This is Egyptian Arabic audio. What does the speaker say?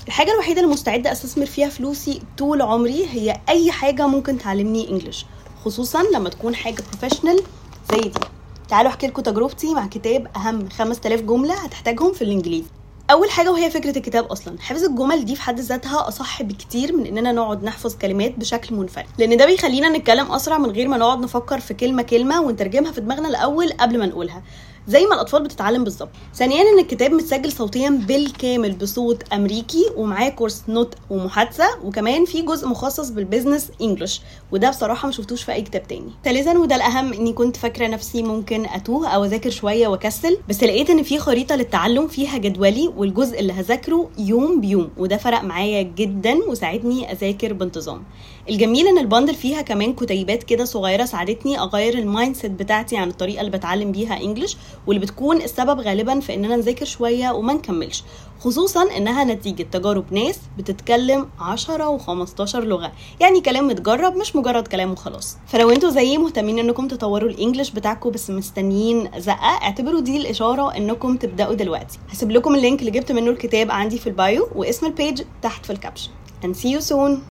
الحاجه الوحيده اللي مستعده استثمر فيها فلوسي طول عمري هي اي حاجه ممكن تعلمني انجلش خصوصا لما تكون حاجه بروفيشنال زي دي تعالوا احكي لكم تجربتي مع كتاب اهم 5000 جمله هتحتاجهم في الانجليزي اول حاجه وهي فكره الكتاب اصلا حفظ الجمل دي في حد ذاتها اصح بكتير من اننا نقعد نحفظ كلمات بشكل منفرد لان ده بيخلينا نتكلم اسرع من غير ما نقعد نفكر في كلمه كلمه ونترجمها في دماغنا الاول قبل ما نقولها زي ما الاطفال بتتعلم بالظبط ثانيا ان الكتاب متسجل صوتيا بالكامل بصوت امريكي ومعاه كورس نوت ومحادثه وكمان في جزء مخصص بالبيزنس انجلش وده بصراحه ما شفتوش في اي كتاب تاني ثالثا وده الاهم اني كنت فاكره نفسي ممكن اتوه او اذاكر شويه واكسل بس لقيت ان في خريطه للتعلم فيها جدولي والجزء اللي هذاكره يوم بيوم وده فرق معايا جدا وساعدني اذاكر بانتظام الجميل ان البندل فيها كمان كتيبات كده صغيره ساعدتني اغير المايند سيت بتاعتي عن الطريقه اللي بتعلم بيها انجلش واللي بتكون السبب غالبا في اننا نذاكر شويه وما نكملش خصوصا انها نتيجه تجارب ناس بتتكلم 10 و15 لغه يعني كلام متجرب مش مجرد كلام وخلاص فلو انتوا زيي مهتمين انكم تطوروا الانجليش بتاعكم بس مستنيين زقه اعتبروا دي الاشاره انكم تبداوا دلوقتي هسيب لكم اللينك اللي جبت منه الكتاب عندي في البايو واسم البيج تحت في الكابشن and see you soon